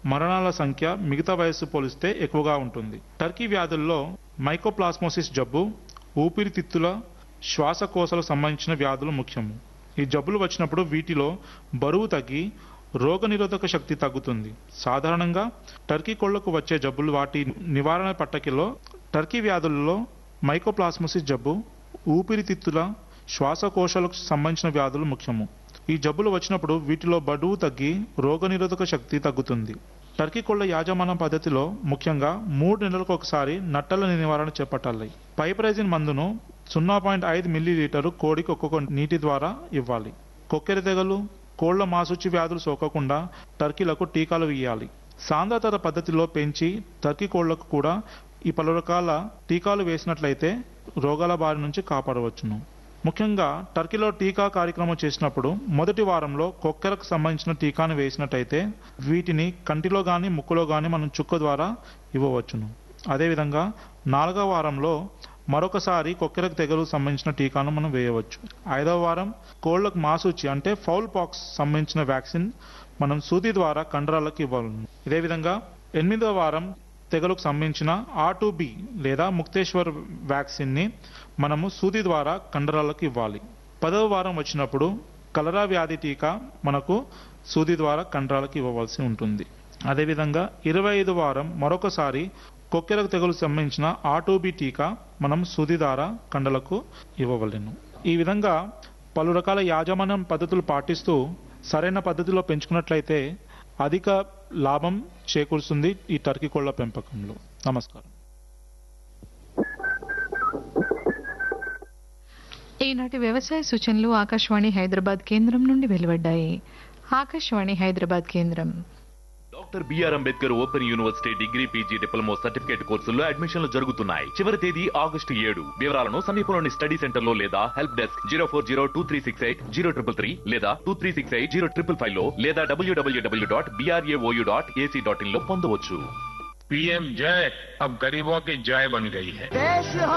మరణాల సంఖ్య మిగతా వయస్సు పోలిస్తే ఎక్కువగా ఉంటుంది టర్కీ వ్యాధుల్లో మైకోప్లాస్మోసిస్ జబ్బు ఊపిరితిత్తుల శ్వాసకోశాలకు సంబంధించిన వ్యాధులు ముఖ్యము ఈ జబ్బులు వచ్చినప్పుడు వీటిలో బరువు తగ్గి రోగనిరోధక శక్తి తగ్గుతుంది సాధారణంగా టర్కీ కోళ్లకు వచ్చే జబ్బులు వాటి నివారణ పట్టకిలో టర్కీ వ్యాధులలో మైకోప్లాస్మోసిస్ జబ్బు ఊపిరితిత్తుల శ్వాసకోశాలకు సంబంధించిన వ్యాధులు ముఖ్యము ఈ జబ్బులు వచ్చినప్పుడు వీటిలో బరువు తగ్గి రోగనిరోధక శక్తి తగ్గుతుంది టర్కీ కోళ్ల యాజమాన పద్ధతిలో ముఖ్యంగా మూడు నెలలకు ఒకసారి నట్టల నివారణ చేపట్టాలి పైప్రైజిన్ మందును సున్నా పాయింట్ ఐదు మిల్లీ లీటరు కోడికి ఒక్కొక్క నీటి ద్వారా ఇవ్వాలి కొక్కెర తెగలు కోళ్ల మాసుచి వ్యాధులు సోకకుండా టర్కీలకు టీకాలు ఇవ్వాలి సాంద్రతర పద్ధతిలో పెంచి టర్కీ కోళ్లకు కూడా ఈ పలు రకాల టీకాలు వేసినట్లయితే రోగాల బారి నుంచి కాపాడవచ్చును ముఖ్యంగా టర్కీలో టీకా కార్యక్రమం చేసినప్పుడు మొదటి వారంలో కొక్కెరకు సంబంధించిన టీకాను వేసినట్టయితే వీటిని కంటిలో కానీ ముక్కులో కానీ మనం చుక్క ద్వారా ఇవ్వవచ్చును అదేవిధంగా నాలుగవ వారంలో మరొకసారి కొక్కెరకు తెగలకు సంబంధించిన టీకాను మనం వేయవచ్చు ఐదవ వారం కోళ్లకు మాసూచి అంటే ఫౌల్ పాక్స్ సంబంధించిన వ్యాక్సిన్ మనం సూది ద్వారా కండరాలకు ఇవ్వాలి ఇదే విధంగా ఎనిమిదవ వారం తెగలకు సంబంధించిన ఆర్ టు బి లేదా ముక్తేశ్వర్ వ్యాక్సిన్ని మనము సూది ద్వారా కండరాలకు ఇవ్వాలి పదవ వారం వచ్చినప్పుడు కలరా వ్యాధి టీకా మనకు సూది ద్వారా కండరాలకు ఇవ్వవలసి ఉంటుంది అదేవిధంగా ఇరవై ఐదు వారం మరొకసారి కొక్కెరకు తెగులు సంబంధించిన ఆటోబి టీకా మనం సూది ద్వారా కండలకు ఇవ్వవలెను ఈ విధంగా పలు రకాల యాజమాన్యం పద్ధతులు పాటిస్తూ సరైన పద్ధతిలో పెంచుకున్నట్లయితే అధిక లాభం చేకూరుస్తుంది ఈ టర్కీ కోళ్ల పెంపకంలో నమస్కారం ఈనాటి వ్యవసాయ సూచనలు ఆకాశవాణి హైదరాబాద్ కేంద్రం నుండి వెలువడ్డాయి ఆకాశవాణి హైదరాబాద్ కేంద్రం doctor B R Ambedkar open university degree PG diploma certificate కోర్సుల్లో అడ్మిషన్లు జరుగుతున్నాయి చివరి తేదీ ఆగస్టు ఏడు వివరాలను సమీపంలోని స్టడీ సెంటర్ లో లేదా help desk zero four zero two three six eight zero triple three లేదా two three six eight zero triple five లో లేదా W W W dot BRAOU dot AC dot in లో పొందవచ్చు पीएम जय अब गरीबों की जय बन गई है